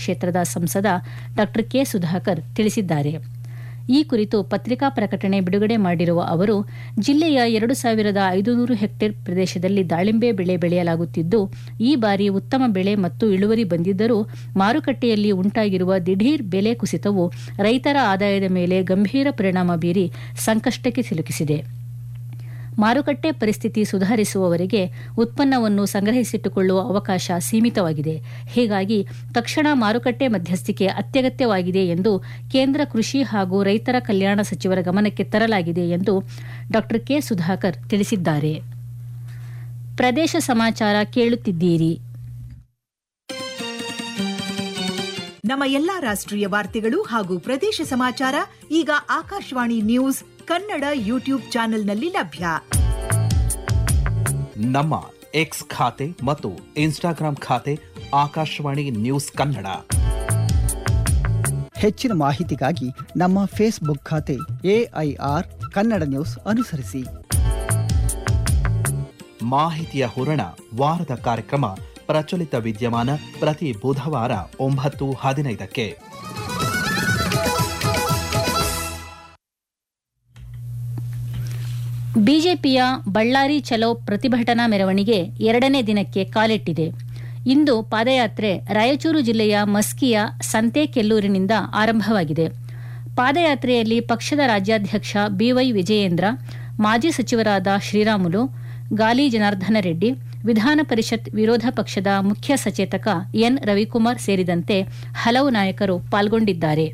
ಕ್ಷೇತ್ರದ ಸಂಸದ ಡಾ ಕೆ ಸುಧಾಕರ್ ತಿಳಿಸಿದ್ದಾರೆ ಈ ಕುರಿತು ಪತ್ರಿಕಾ ಪ್ರಕಟಣೆ ಬಿಡುಗಡೆ ಮಾಡಿರುವ ಅವರು ಜಿಲ್ಲೆಯ ಎರಡು ಸಾವಿರದ ಐದುನೂರು ಹೆಕ್ಟೇರ್ ಪ್ರದೇಶದಲ್ಲಿ ದಾಳಿಂಬೆ ಬೆಳೆ ಬೆಳೆಯಲಾಗುತ್ತಿದ್ದು ಈ ಬಾರಿ ಉತ್ತಮ ಬೆಳೆ ಮತ್ತು ಇಳುವರಿ ಬಂದಿದ್ದರೂ ಮಾರುಕಟ್ಟೆಯಲ್ಲಿ ಉಂಟಾಗಿರುವ ದಿಢೀರ್ ಬೆಲೆ ಕುಸಿತವು ರೈತರ ಆದಾಯದ ಮೇಲೆ ಗಂಭೀರ ಪರಿಣಾಮ ಬೀರಿ ಸಂಕಷ್ಟಕ್ಕೆ ಸಿಲುಕಿಸಿದೆ ಮಾರುಕಟ್ಟೆ ಪರಿಸ್ಥಿತಿ ಸುಧಾರಿಸುವವರೆಗೆ ಉತ್ಪನ್ನವನ್ನು ಸಂಗ್ರಹಿಸಿಟ್ಟುಕೊಳ್ಳುವ ಅವಕಾಶ ಸೀಮಿತವಾಗಿದೆ ಹೀಗಾಗಿ ತಕ್ಷಣ ಮಾರುಕಟ್ಟೆ ಮಧ್ಯಸ್ಥಿಕೆ ಅತ್ಯಗತ್ಯವಾಗಿದೆ ಎಂದು ಕೇಂದ್ರ ಕೃಷಿ ಹಾಗೂ ರೈತರ ಕಲ್ಯಾಣ ಸಚಿವರ ಗಮನಕ್ಕೆ ತರಲಾಗಿದೆ ಎಂದು ಡಾ ಕೆ ಸುಧಾಕರ್ ತಿಳಿಸಿದ್ದಾರೆ ಪ್ರದೇಶ ಸಮಾಚಾರ ಕೇಳುತ್ತಿದ್ದೀರಿ ನಮ್ಮ ಎಲ್ಲಾ ರಾಷ್ಟ್ರೀಯ ವಾರ್ತೆಗಳು ಹಾಗೂ ಪ್ರದೇಶ ಸಮಾಚಾರ ಈಗ ಆಕಾಶವಾಣಿ ನ್ಯೂಸ್ ಕನ್ನಡ ಯೂಟ್ಯೂಬ್ ಚಾನೆಲ್ನಲ್ಲಿ ಲಭ್ಯ ನಮ್ಮ ಎಕ್ಸ್ ಖಾತೆ ಮತ್ತು ಇನ್ಸ್ಟಾಗ್ರಾಂ ಖಾತೆ ಆಕಾಶವಾಣಿ ನ್ಯೂಸ್ ಕನ್ನಡ ಹೆಚ್ಚಿನ ಮಾಹಿತಿಗಾಗಿ ನಮ್ಮ ಫೇಸ್ಬುಕ್ ಖಾತೆ ಎಐಆರ್ ಕನ್ನಡ ನ್ಯೂಸ್ ಅನುಸರಿಸಿ ಮಾಹಿತಿಯ ಹೂರಣ ವಾರದ ಕಾರ್ಯಕ್ರಮ ಪ್ರಚಲಿತ ವಿದ್ಯಮಾನ ಪ್ರತಿ ಬುಧವಾರ ಒಂಬತ್ತು ಹದಿನೈದಕ್ಕೆ ಬಿಜೆಪಿಯ ಬಳ್ಳಾರಿ ಚಲೋ ಪ್ರತಿಭಟನಾ ಮೆರವಣಿಗೆ ಎರಡನೇ ದಿನಕ್ಕೆ ಕಾಲಿಟ್ಟಿದೆ ಇಂದು ಪಾದಯಾತ್ರೆ ರಾಯಚೂರು ಜಿಲ್ಲೆಯ ಮಸ್ಕಿಯ ಸಂತೆಕೆಲ್ಲೂರಿನಿಂದ ಆರಂಭವಾಗಿದೆ ಪಾದಯಾತ್ರೆಯಲ್ಲಿ ಪಕ್ಷದ ರಾಜ್ಯಾಧ್ಯಕ್ಷ ಬಿವೈ ವಿಜಯೇಂದ್ರ ಮಾಜಿ ಸಚಿವರಾದ ಶ್ರೀರಾಮುಲು ಗಾಲಿ ಜನಾರ್ದನ ರೆಡ್ಡಿ ವಿಧಾನ ಪರಿಷತ್ ವಿರೋಧ ಪಕ್ಷದ ಮುಖ್ಯ ಸಚೇತಕ ಎನ್ ರವಿಕುಮಾರ್ ಸೇರಿದಂತೆ ಹಲವು ನಾಯಕರು ಪಾಲ್ಗೊಂಡಿದ್ದಾರೆ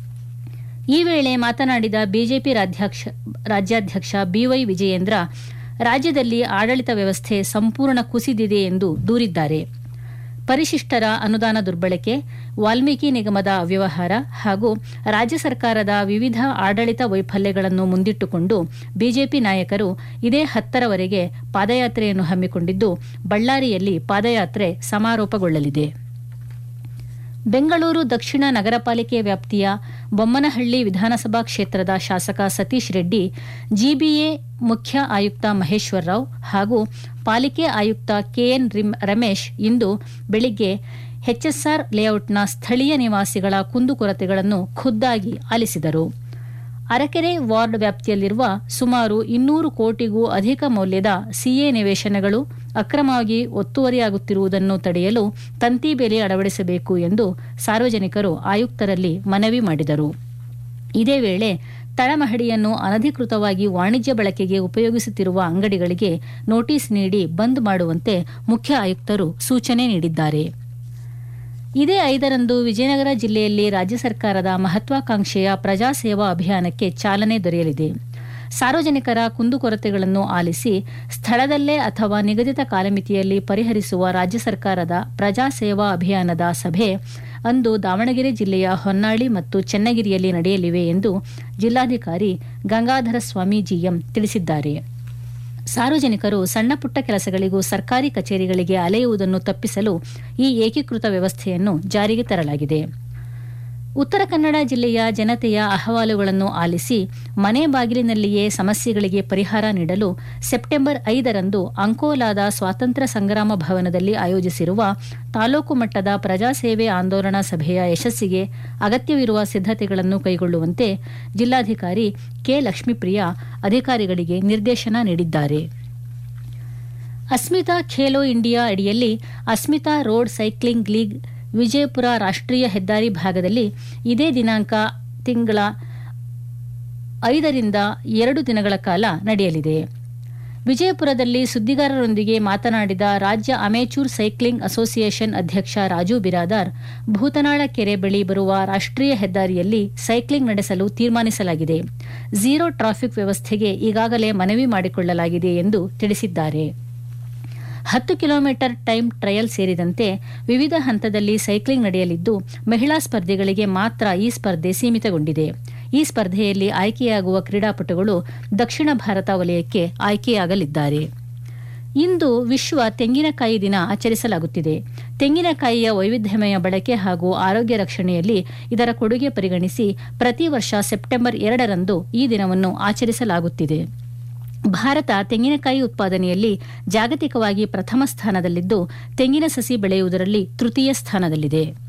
ಈ ವೇಳೆ ಮಾತನಾಡಿದ ಬಿಜೆಪಿ ರಾಜ್ಯಾಧ್ಯಕ್ಷ ಬಿವೈ ವಿಜಯೇಂದ್ರ ರಾಜ್ಯದಲ್ಲಿ ಆಡಳಿತ ವ್ಯವಸ್ಥೆ ಸಂಪೂರ್ಣ ಕುಸಿದಿದೆ ಎಂದು ದೂರಿದ್ದಾರೆ ಪರಿಶಿಷ್ಟರ ಅನುದಾನ ದುರ್ಬಳಕೆ ವಾಲ್ಮೀಕಿ ನಿಗಮದ ಅವ್ಯವಹಾರ ಹಾಗೂ ರಾಜ್ಯ ಸರ್ಕಾರದ ವಿವಿಧ ಆಡಳಿತ ವೈಫಲ್ಯಗಳನ್ನು ಮುಂದಿಟ್ಟುಕೊಂಡು ಬಿಜೆಪಿ ನಾಯಕರು ಇದೇ ಹತ್ತರವರೆಗೆ ಪಾದಯಾತ್ರೆಯನ್ನು ಹಮ್ಮಿಕೊಂಡಿದ್ದು ಬಳ್ಳಾರಿಯಲ್ಲಿ ಪಾದಯಾತ್ರೆ ಸಮಾರೋಪಗೊಳ್ಳಲಿದೆ ಬೆಂಗಳೂರು ದಕ್ಷಿಣ ನಗರ ಪಾಲಿಕೆ ವ್ಯಾಪ್ತಿಯ ಬೊಮ್ಮನಹಳ್ಳಿ ವಿಧಾನಸಭಾ ಕ್ಷೇತ್ರದ ಶಾಸಕ ಸತೀಶ್ ರೆಡ್ಡಿ ಜಿಬಿಎ ಮುಖ್ಯ ಆಯುಕ್ತ ಮಹೇಶ್ವರ್ ರಾವ್ ಹಾಗೂ ಪಾಲಿಕೆ ಆಯುಕ್ತ ಕೆಎನ್ ರಮೇಶ್ ಇಂದು ಬೆಳಿಗ್ಗೆ ಎಚ್ಎಸ್ಆರ್ ಲೇಔಟ್ನ ಸ್ಥಳೀಯ ನಿವಾಸಿಗಳ ಕುಂದುಕೊರತೆಗಳನ್ನು ಖುದ್ದಾಗಿ ಆಲಿಸಿದರು ಅರಕೆರೆ ವಾರ್ಡ್ ವ್ಯಾಪ್ತಿಯಲ್ಲಿರುವ ಸುಮಾರು ಇನ್ನೂರು ಕೋಟಿಗೂ ಅಧಿಕ ಮೌಲ್ಯದ ಸಿಎ ನಿವೇಶನಗಳು ಅಕ್ರಮವಾಗಿ ಒತ್ತುವರಿಯಾಗುತ್ತಿರುವುದನ್ನು ತಡೆಯಲು ತಂತಿ ಬೇಲಿ ಅಳವಡಿಸಬೇಕು ಎಂದು ಸಾರ್ವಜನಿಕರು ಆಯುಕ್ತರಲ್ಲಿ ಮನವಿ ಮಾಡಿದರು ಇದೇ ವೇಳೆ ತಳಮಹಡಿಯನ್ನು ಅನಧಿಕೃತವಾಗಿ ವಾಣಿಜ್ಯ ಬಳಕೆಗೆ ಉಪಯೋಗಿಸುತ್ತಿರುವ ಅಂಗಡಿಗಳಿಗೆ ನೋಟಿಸ್ ನೀಡಿ ಬಂದ್ ಮಾಡುವಂತೆ ಮುಖ್ಯ ಆಯುಕ್ತರು ಸೂಚನೆ ನೀಡಿದ್ದಾರೆ ಇದೇ ಐದರಂದು ವಿಜಯನಗರ ಜಿಲ್ಲೆಯಲ್ಲಿ ರಾಜ್ಯ ಸರ್ಕಾರದ ಮಹತ್ವಾಕಾಂಕ್ಷೆಯ ಪ್ರಜಾಸೇವಾ ಅಭಿಯಾನಕ್ಕೆ ಚಾಲನೆ ದೊರೆಯಲಿದೆ ಸಾರ್ವಜನಿಕರ ಕುಂದುಕೊರತೆಗಳನ್ನು ಆಲಿಸಿ ಸ್ಥಳದಲ್ಲೇ ಅಥವಾ ನಿಗದಿತ ಕಾಲಮಿತಿಯಲ್ಲಿ ಪರಿಹರಿಸುವ ರಾಜ್ಯ ಸರ್ಕಾರದ ಪ್ರಜಾಸೇವಾ ಅಭಿಯಾನದ ಸಭೆ ಅಂದು ದಾವಣಗೆರೆ ಜಿಲ್ಲೆಯ ಹೊನ್ನಾಳಿ ಮತ್ತು ಚೆನ್ನಗಿರಿಯಲ್ಲಿ ನಡೆಯಲಿವೆ ಎಂದು ಜಿಲ್ಲಾಧಿಕಾರಿ ಗಂಗಾಧರ ಸ್ವಾಮಿ ಜಿಎಂ ತಿಳಿಸಿದ್ದಾರೆ ಸಾರ್ವಜನಿಕರು ಸಣ್ಣಪುಟ್ಟ ಕೆಲಸಗಳಿಗೂ ಸರ್ಕಾರಿ ಕಚೇರಿಗಳಿಗೆ ಅಲೆಯುವುದನ್ನು ತಪ್ಪಿಸಲು ಈ ಏಕೀಕೃತ ವ್ಯವಸ್ಥೆಯನ್ನು ಜಾರಿಗೆ ತರಲಾಗಿದೆ ಉತ್ತರ ಕನ್ನಡ ಜಿಲ್ಲೆಯ ಜನತೆಯ ಅಹವಾಲುಗಳನ್ನು ಆಲಿಸಿ ಮನೆ ಬಾಗಿಲಿನಲ್ಲಿಯೇ ಸಮಸ್ಯೆಗಳಿಗೆ ಪರಿಹಾರ ನೀಡಲು ಸೆಪ್ಟೆಂಬರ್ ಐದರಂದು ಅಂಕೋಲಾದ ಸ್ವಾತಂತ್ರ್ಯ ಸಂಗ್ರಾಮ ಭವನದಲ್ಲಿ ಆಯೋಜಿಸಿರುವ ತಾಲೂಕು ಮಟ್ಟದ ಪ್ರಜಾಸೇವೆ ಆಂದೋಲನಾ ಸಭೆಯ ಯಶಸ್ಸಿಗೆ ಅಗತ್ಯವಿರುವ ಸಿದ್ದತೆಗಳನ್ನು ಕೈಗೊಳ್ಳುವಂತೆ ಜಿಲ್ಲಾಧಿಕಾರಿ ಕೆ ಲಕ್ಷ್ಮೀಪ್ರಿಯಾ ಅಧಿಕಾರಿಗಳಿಗೆ ನಿರ್ದೇಶನ ನೀಡಿದ್ದಾರೆ ಅಸ್ಮಿತಾ ಖೇಲೋ ಇಂಡಿಯಾ ಅಡಿಯಲ್ಲಿ Asmita road cycling league Vijayapura ರಾಷ್ಟ್ರೀಯ ಹೆದ್ದಾರಿ ಭಾಗದಲ್ಲಿ ಇದೇ ದಿನಾಂಕ ತಿಂಗಳ ಐದರಿಂದ ಎರಡು ದಿನಗಳ ಕಾಲ ನಡೆಯಲಿದೆ ವಿಜಯಪುರದಲ್ಲಿ ಸುದ್ದಿಗಾರರೊಂದಿಗೆ ಮಾತನಾಡಿದ ರಾಜ್ಯ ಅಮೇಚೂರ್ ಸೈಕ್ಲಿಂಗ್ ಅಸೋಸಿಯೇಷನ್ ಅಧ್ಯಕ್ಷ ರಾಜು ಬಿರಾದಾರ್ ಭೂತನಾಳ ಕೆರೆ ಬಳಿ ಬರುವ ರಾಷ್ಟ್ರೀಯ ಹೆದ್ದಾರಿಯಲ್ಲಿ ಸೈಕ್ಲಿಂಗ್ ನಡೆಸಲು ತೀರ್ಮಾನಿಸಲಾಗಿದೆ ಝೀರೋ ಟ್ರಾಫಿಕ್ ವ್ಯವಸ್ಥೆಗೆ ಈಗಾಗಲೇ ಮನವಿ ಮಾಡಿಕೊಳ್ಳಲಾಗಿದೆ ಎಂದು ತಿಳಿಸಿದ್ದಾರೆ ಹತ್ತು ಕಿಲೋಮೀಟರ್ ಟೈಮ್ ಟ್ರಯಲ್ ಸೇರಿದಂತೆ ವಿವಿಧ ಹಂತದಲ್ಲಿ ಸೈಕ್ಲಿಂಗ್ ನಡೆಯಲಿದ್ದು ಮಹಿಳಾ ಸ್ಪರ್ಧೆಗಳಿಗೆ ಮಾತ್ರ ಈ ಸ್ಪರ್ಧೆ ಸೀಮಿತಗೊಂಡಿದೆ ಈ ಸ್ಪರ್ಧೆಯಲ್ಲಿ ಆಯ್ಕೆಯಾಗುವ ಕ್ರೀಡಾಪಟುಗಳು ದಕ್ಷಿಣ ಭಾರತ ವಲಯಕ್ಕೆ ಆಯ್ಕೆಯಾಗಲಿದ್ದಾರೆ ಇಂದು ವಿಶ್ವ ತೆಂಗಿನಕಾಯಿ ದಿನ ಆಚರಿಸಲಾಗುತ್ತಿದೆ ತೆಂಗಿನಕಾಯಿಯ ವೈವಿಧ್ಯಮಯ ಬಳಕೆ ಹಾಗೂ ಆರೋಗ್ಯ ರಕ್ಷಣೆಯಲ್ಲಿ ಇದರ ಕೊಡುಗೆ ಪರಿಗಣಿಸಿ ಪ್ರತಿ ವರ್ಷ ಸೆಪ್ಟೆಂಬರ್ ಎರಡರಂದು ಈ ದಿನವನ್ನು ಆಚರಿಸಲಾಗುತ್ತಿದೆ ಭಾರತ ತೆಂಗಿನಕಾಯಿ ಉತ್ಪಾದನೆಯಲ್ಲಿ ಜಾಗತಿಕವಾಗಿ ಪ್ರಥಮ ಸ್ಥಾನದಲ್ಲಿದ್ದು ತೆಂಗಿನ ಸಸಿ ಬೆಳೆಯುವುದರಲ್ಲಿ ತೃತೀಯ ಸ್ಥಾನದಲ್ಲಿದೆ